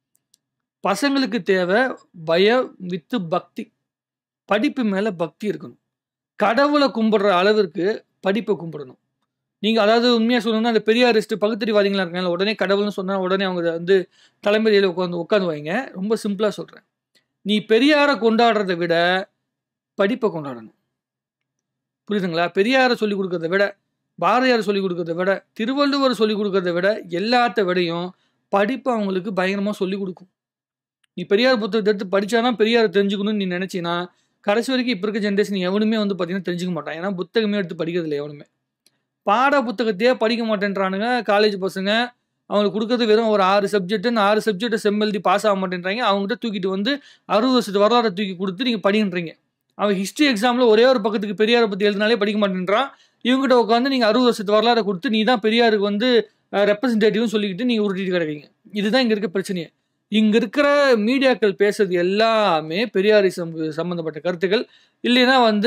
பசங்களுக்கு தேவை பயம் வித்து பக்தி படிப்பு மேலே பக்தி இருக்கணும் கடவுளை கும்பிடுற அளவிற்கு படிப்பை கும்பிடணும் நீங்கள் அதாவது உண்மையாக சொல்லணும்னா அந்த பெரியாரிஸ்ட் பகுத்தறிவாதிகளாக இருக்காங்க உடனே கடவுள்னு சொன்னால் உடனே அவங்க வந்து தலைமையில் உட்காந்து உட்காந்து வைங்க ரொம்ப சிம்பிளாக சொல்கிறேன் நீ பெரியாரை கொண்டாடுறதை விட படிப்பை கொண்டாடணும் புரியுதுங்களா பெரியாரை சொல்லிக் கொடுக்கறத விட பாரதியார் சொல்லிக் கொடுக்கறத விட திருவள்ளுவர் சொல்லிக் கொடுக்கறத விட எல்லாத்த விடையும் படிப்பு அவங்களுக்கு பயங்கரமாக சொல்லிக் கொடுக்கும் நீ பெரியார் புத்தகத்தை எடுத்து படிச்சாதான் பெரியார் தெரிஞ்சுக்கணும்னு நீ நினைச்சினா கடைசி வரைக்கும் இப்போ இருக்க ஜென்ரேஷன் எவனுமே வந்து பார்த்தீங்கன்னா தெரிஞ்சுக்க மாட்டான் ஏன்னா புத்தகமே எடுத்து படிக்கிறது இல்லை எவனுமே பாட புத்தகத்தையே படிக்க மாட்டேன்றானுங்க காலேஜ் பசங்க அவங்களுக்கு கொடுக்கறது வெறும் ஒரு ஆறு சப்ஜெக்ட் அந்த ஆறு சப்ஜெக்ட்டை செம் எழுதி பாஸ் ஆக மாட்டேன்றாங்க அவங்ககிட்ட தூக்கிட்டு வந்து அறுபது வருஷத்து வரலாறை தூக்கி கொடுத்து நீங்கள் படின்றீங்க அவன் ஹிஸ்ட்ரி எக்ஸாமில் ஒரே ஒரு பக்கத்துக்கு பெரியாரை பற்றி எழுதினாலே படிக்க மாட்டேன்றான் இவங்ககிட்ட உட்காந்து நீங்கள் அறுபது வருஷத்து வரலாறை கொடுத்து நீ தான் பெரியாருக்கு வந்து ரெப்ரசன்டேட்டிவ்னு சொல்லிக்கிட்டு நீங்கள் உருட்டிட்டு கிடக்கீங்க இதுதான் இங்கே இருக்க பிரச்சனையே இங்கே இருக்கிற மீடியாக்கள் பேசுறது எல்லாமே பெரியாரிசம் சம்மந்தப்பட்ட கருத்துக்கள் இல்லைன்னா வந்து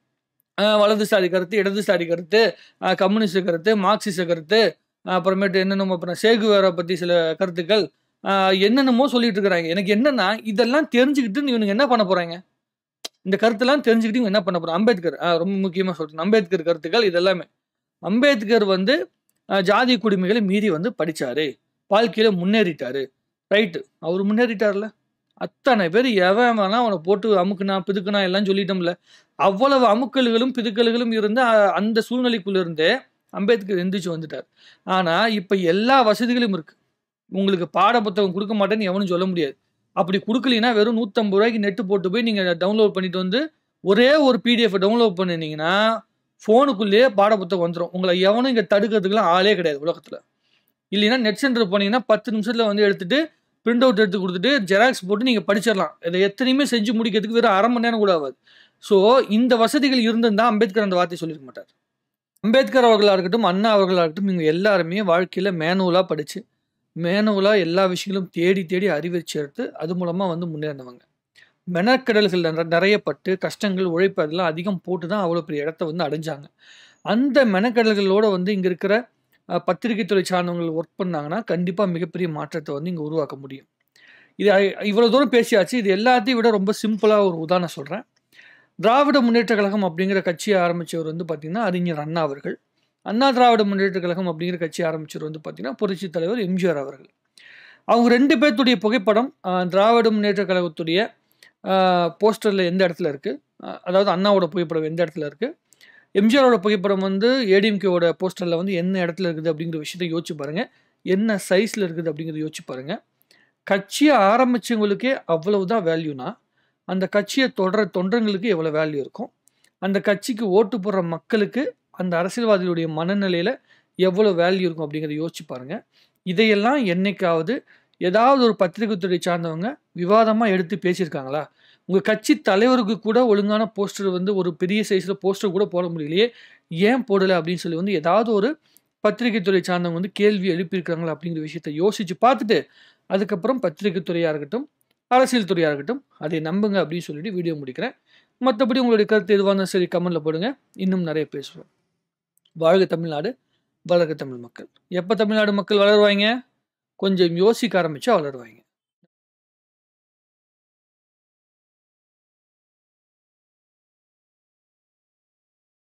அஹ், வலதுசாரி கருத்து இடதுசாரி கருத்து அஹ், கம்யூனிஸ்ட் கருத்து மார்க்சிச கருத்து அஹ், அப்புறமேட்டு என்னென்னமோ அப்புறம் சேகுவேரை பற்றி சில கருத்துக்கள் அஹ், என்னென்னமோ சொல்லிட்டு இருக்கிறாங்க எனக்கு என்னன்னா இதெல்லாம் தெரிஞ்சுக்கிட்டு இவனுங்க என்ன பண்ண போறாங்க இந்த கருத்தெல்லாம் தெரிஞ்சுக்கிட்டு இவங்க என்ன பண்ண போறாங்க அம்பேத்கர் அஹ், ரொம்ப முக்கியமாக சொல்றேன் அம்பேத்கர் கருத்துக்கள் இதெல்லாமே அம்பேத்கர் வந்து அஹ், ஜாதி குடிமைகளை மீறி வந்து படிச்சாரு வாழ்க்கையில முன்னேறிட்டாரு ரைட்டு அவர் முன்னேறிட்டார்ல அத்தனை பேர் எவன் வேணா அவனை போட்டு அமுக்குனா பிதுக்குனா எல்லாம் சொல்லிட்டோம்ல அவ்வளவு அமுக்கல்களும் பிதுக்கல்களும் இருந்த அ- அந்த சூழ்நிலைக்குள்ள இருந்தே அம்பேத்கர் எந்திரிச்சு வந்துட்டார் ஆனா இப்ப எல்லா வசதிகளும் இருக்கு உங்களுக்கு பாட புத்தகம் கொடுக்க மாட்டேன்னு எவனும் சொல்ல முடியாது அப்படி கொடுக்கலைன்னா வெறும் நூற்றம்பது ரூபாய்க்கு நெட்டு போட்டு போய் நீங்கள் டவுன்லோட் பண்ணிட்டு வந்து ஒரே ஒரு பிடிஎஃப் டவுன்லோட் பண்ணினீங்கன்னா ஃபோனுக்குள்ளேயே பாட புத்தகம் வந்துடும் உங்களை எவனும் இங்கே தடுக்கிறதுக்குலாம் ஆளே கிடையாது உலகத்தில் இல்லைன்னா நெட் சென்டர் போனீங்கன்னா பத்து நிமிஷத்தில் வந்து எடுத்துட்டு பிரிண்ட் அவுட் எடுத்து கொடுத்துட்டு ஜெராக்ஸ் போட்டு நீங்கள் படிச்சிடலாம் இதை எத்தனையுமே செஞ்சு முடிக்கிறதுக்கு வெறும் அரை மணி நேரம் கூட ஆகாது ஸோ இந்த வசதிகள் இருந்திருந்தா அம்பேத்கர் அந்த வார்த்தை சொல்லியிருக்க மாட்டார் அம்பேத்கர் அவர்களாக இருக்கட்டும் அண்ணா அவர்களாக இருக்கட்டும் இவங்க எல்லாருமே வாழ்க்கையில் மேனுவலாக படித்து மேனுவலாக எல்லா விஷயங்களும் தேடி தேடி அறிவை சேர்த்து அது மூலமாக வந்து முன்னேறினவங்க மெனக்கடல்கள் நிற- நிறைய பட்டு கஷ்டங்கள் உழைப்பு அதெல்லாம் அதிகம் போட்டு தான் அவ்வளோ பெரிய இடத்த வந்து அடைஞ்சாங்க அந்த மெனக்கடல்களோட வந்து இங்கே இருக்கிற அஹ், பத்திரிகை துறை சார்ந்தவங்க ஒர்க் பண்ணாங்கன்னா கண்டிப்பாக மிகப்பெரிய மாற்றத்தை வந்து இங்கே உருவாக்க முடியும் இது அ- இவ்வளவு தூரம் பேசியாச்சு இது எல்லாத்தையும் விட ரொம்ப சிம்பிளாக ஒரு உதாரணம் சொல்கிறேன் திராவிட முன்னேற்ற கழகம் அப்படிங்கிற கட்சியை ஆரம்பித்தவர் வந்து பார்த்திங்கன்னா அறிஞர் அண்ணா அவர்கள் அண்ணா திராவிட முன்னேற்ற கழகம் அப்படிங்கிற கட்சி ஆரம்பிச்சவர் வந்து பார்த்திங்கன்னா புரட்சி தலைவர் எம்ஜிஆர் அவர்கள் அவங்க ரெண்டு பேர்த்துடைய புகைப்படம் அஹ், திராவிட முன்னேற்ற கழகத்துடைய போஸ்டரில் எந்த இடத்துல இருக்குது அதாவது அண்ணாவோட புகைப்படம் எந்த இடத்துல இருக்குது எம்ஜிஆரோட புகைப்படம் வந்து ஏடிஎம்கேவோட போஸ்டரில் வந்து என்ன இடத்துல இருக்குது அப்படிங்கிற விஷயத்தை யோசிச்சு பாருங்கள் என்ன சைஸில் இருக்குது அப்படிங்கிறத யோசிச்சு பாருங்கள் கட்சியை ஆரம்பித்தவங்களுக்கே அவ்வளவுதான் வேல்யூனா அந்த கட்சியை தொடர தொண்டர்களுக்கு எவ்வளோ வேல்யூ இருக்கும் அந்த கட்சிக்கு ஓட்டு போடுற மக்களுக்கு அந்த அரசியல்வாதிகளுடைய மனநிலையில் எவ்வளோ வேல்யூ இருக்கும் அப்படிங்கிறத யோசிச்சு பாருங்க இதையெல்லாம் என்னைக்காவது ஏதாவது ஒரு பத்திரிகை துறை சார்ந்தவங்க விவாதமாக எடுத்து பேசியிருக்காங்களா உங்கள் கட்சி தலைவருக்கு கூட ஒழுங்கான போஸ்டர் வந்து ஒரு பெரிய சைஸில் போஸ்டர் கூட போட முடியலையே ஏன் போடலை அப்படின்னு சொல்லி வந்து ஏதாவது ஒரு பத்திரிகை துறை சார்ந்தவங்க வந்து கேள்வி எழுப்பியிருக்காங்களா அப்படிங்கிற விஷயத்தை யோசித்து பார்த்துட்டு அதுக்கப்புறம் பத்திரிகை துறையாக இருக்கட்டும் அரசியல் துறையாக இருக்கட்டும் அதை நம்புங்க அப்படின்னு சொல்லிட்டு வீடியோ முடிக்கிறேன் மற்றபடி உங்களுடைய கருத்து எதுவாக இருந்தாலும் சரி கமெண்ட்டில் போடுங்க இன்னும் நிறைய பேசுவோம் வாழ்க தமிழ்நாடு வளர்க தமிழ் மக்கள் எப்போ தமிழ்நாடு மக்கள் வளருவாங்க கொஞ்சம் யோசிக்க ஆரம்பிச்சா வளருவாங்க